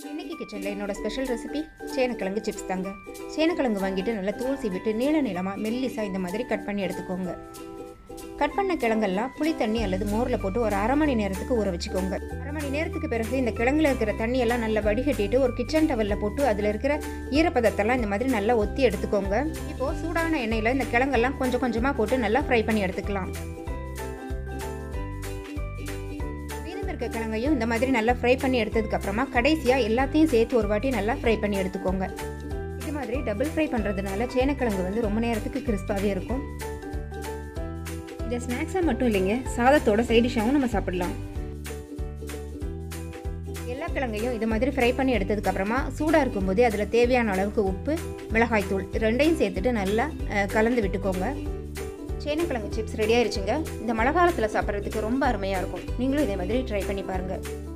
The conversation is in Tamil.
இன்னைக்கு கிச்சனில் என்னோட ஸ்பெஷல் ரெசிபி சேனக்கிழங்கு சிப்ஸ் தாங்க சேனக்கிழங்கு வாங்கிட்டு நல்லா தூள் சீவிட்டு நீள நீளமாக மெல்லிசாக இந்த மாதிரி கட் பண்ணி எடுத்துக்கோங்க கட் பண்ண கிழங்கெல்லாம் புளி தண்ணி அல்லது மோரில் போட்டு ஒரு அரை மணி நேரத்துக்கு ஊற வச்சுக்கோங்க அரை மணி நேரத்துக்கு பிறகு இந்த கிழங்குல இருக்கிற தண்ணியெல்லாம் நல்லா வடிகட்டிட்டு ஒரு கிச்சன் டவலில் போட்டு அதில் இருக்கிற ஈரப்பதத்தெல்லாம் இந்த மாதிரி நல்லா ஒத்தி எடுத்துக்கோங்க இப்போது சூடான எண்ணெயில் இந்த கிழங்கெல்லாம் கொஞ்சம் கொஞ்சமாக போட்டு நல்லா ஃப்ரை பண்ணி எடுத்துக்கலாம் மீதம் இருக்க கிழங்கையும் இந்த மாதிரி நல்லா ஃப்ரை பண்ணி எடுத்ததுக்கு அப்புறமா கடைசியாக எல்லாத்தையும் சேர்த்து ஒரு வாட்டி நல்லா ஃப்ரை பண்ணி எடுத்துக்கோங்க இது மாதிரி டபுள் ஃப்ரை பண்ணுறதுனால சேனக்கிழங்கு வந்து ரொம்ப நேரத்துக்கு கிறிஸ்பாகவே இருக்கும் இதை ஸ்நாக்ஸாக மட்டும் இல்லைங்க சாதத்தோட சைட் டிஷ்ஷாகவும் நம்ம சாப்பிடலாம் எல்லா கிழங்கையும் இது மாதிரி ஃப்ரை பண்ணி எடுத்ததுக்கு அப்புறமா சூடாக இருக்கும்போது அதில் தேவையான அளவுக்கு உப்பு மிளகாய்த்தூள் ரெண்டையும் சேர்த்துட்டு நல்லா அஹ், கலந்து விட்டுக்கோங்க சேனக்கிழங்கு சிப்ஸ் ரெடி ஆயிருச்சுங்க இந்த மழை காலத்தில் சாப்பிட்றதுக்கு ரொம்ப அருமையாக இருக்கும் நீங்களும் இதே மாதிரி ட்ரை பண்ணி பாருங்கள்